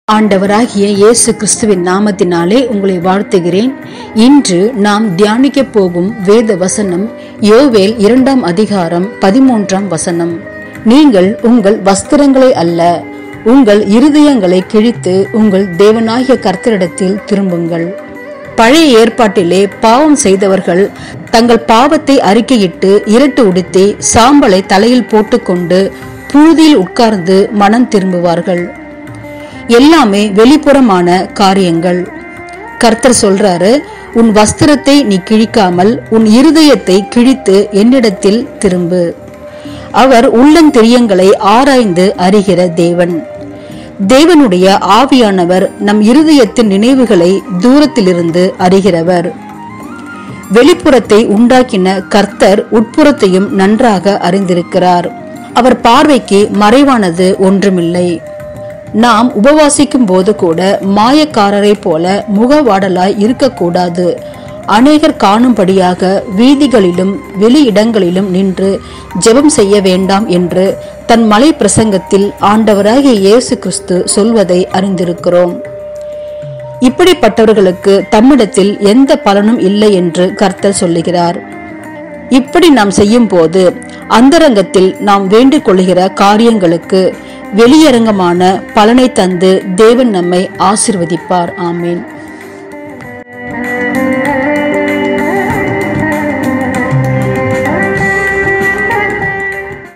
ஆண்டவராகிய இயேசு கிறிஸ்துவின் நாமத்தினாலே உங்களை வாழ்த்துகிறேன் இன்று நாம் தியானிக்க போகும் வேத வசனம் யோவேல் இரண்டாம் அதிகாரம் பதிமூன்றாம் வசனம் நீங்கள் உங்கள் வஸ்திரங்களை அல்ல உங்கள் இருதயங்களை கிழித்து உங்கள் தேவனாகிய கர்த்தரிடத்தில் திரும்புங்கள் பழைய ஏற்பாட்டிலே பாவம் செய்தவர்கள் தங்கள் பாவத்தை அறிக்கையிட்டு இரட்டு உடுத்தி சாம்பலை தலையில் போட்டுக்கொண்டு புழுதியில் உட்கார்ந்து மனம் திரும்புவார்கள் எல்லாமே வெளிப்புறமான காரியங்கள் கர்த்தர் சொல்றாரு உன் வஸ்திரத்தை நீ கிழிக்காமல் உன் இருதயத்தை கிழித்து என்னிடத்தில் திரும்பு அவர் உள்ளந்தெரியங்களை ஆராய்ந்து அறிகிற தேவன் தேவனுடைய ஆவியானவர் நம் இருதயத்தின் நினைவுகளை தூரத்திலிருந்து அறிகிறவர் வெளிப்புறத்தை உண்டாக்கின கர்த்தர் உட்புறத்தையும் நன்றாக அறிந்திருக்கிறார் அவர் பார்வைக்கு மறைவானது ஒன்றுமில்லை நாம் உபவாசிக்கும் போது கூட மாயக்காரரை போல முகவாடலாய் இருக்கக்கூடாது அநேகர் காணும்படியாக வீதிகளிலும் வெளி இடங்களிலும் நின்று ஜெபம் செய்ய வேண்டாம் என்று தன் மலை பிரசங்கத்தில் ஆண்டவராகிய இயேசு கிறிஸ்து சொல்வதை அறிந்திருக்கிறோம் இப்படிப்பட்டவர்களுக்கு தம்மிடத்தில் எந்த பலனும் இல்லை என்று கர்த்தர் சொல்லுகிறார் இப்படி நாம் செய்யும் போது அந்தரங்கத்தில் நாம் வேண்டிக் கொள்ளுகிற காரியங்களுக்கு வெளியரங்கமான பலனை தந்து தேவன் நம்மை ஆசிர்வதிப்பார் ஆமேன்